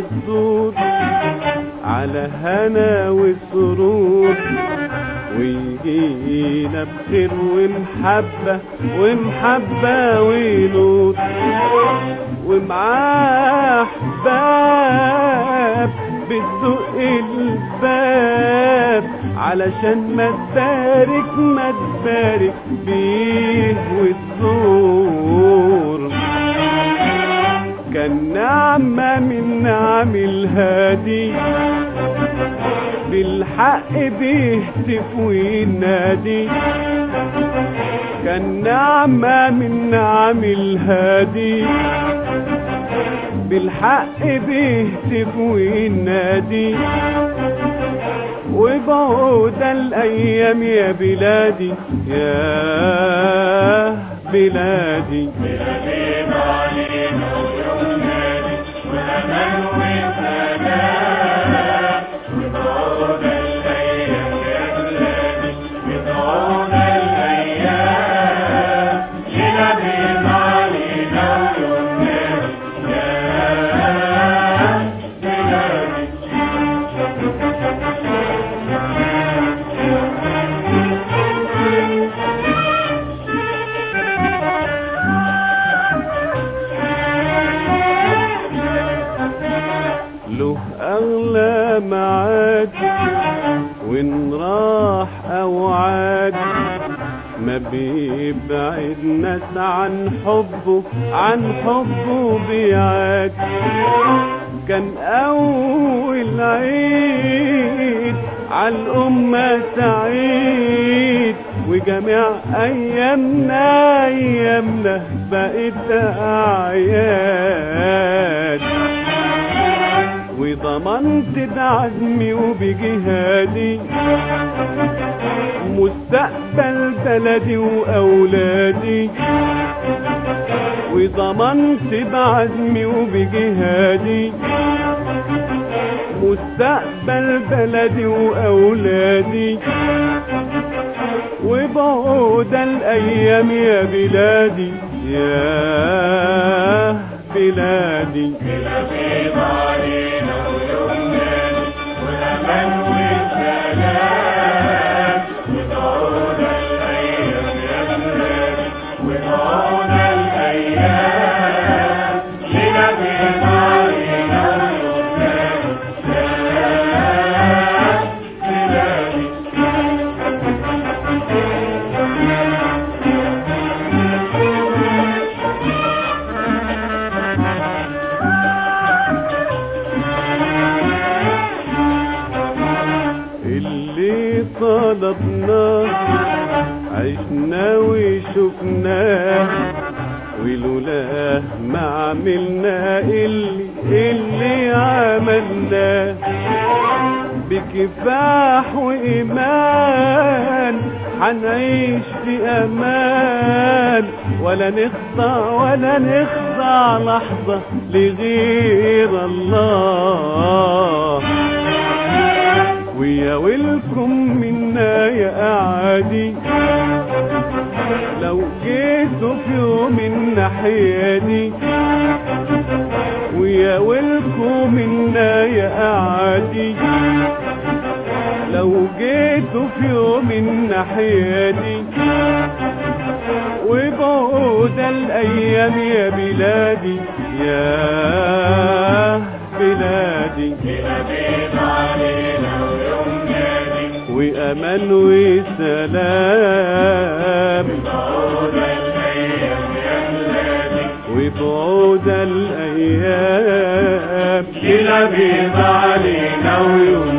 وتدور على هنا وسرور ويجينا بخير ومحبة ومحبة ونور ومعاه احباب بتدق الباب علشان ما تبارك ما تبارك بيه وتزور كان نعمة من نعم الهادي بالحق بيهتف وينادي كان نعمة من نعم الهادي بالحق بيهتف وينادي وبعود الأيام يا بلادي يا بلادي له أغلى معاد وإن راح أو عاد ما بيبعد ناس عن حبه عن حبه بيعاد كان أول عيد عالأمة سعيد وجميع أيامنا أيامنا بقت أعياد وضمنت بعزمي وبجهادي مستقبل بلدي وأولادي وضمنت بعزمي وبجهادي مستقبل بلدي وأولادي وبعود الأيام يا بلادي يا بلادي اللي طلبناه عشنا وشفناه ولولاه ما عملنا اللي اللي عملناه بكفاح وإيمان حنعيش في أمان ولا نخضع ولا نخضع لحظة لغير الله ويا ويلكم منا يا أعادي لو جيتوا في يوم الناحية دي ويا ويلكم منا يا أعادي لو جيتوا في يوم الناحية دي وبعود الأيام يا بلادي يا بلادي وأمان وسلام وبعود الأيام كلا بيض علينا ويوم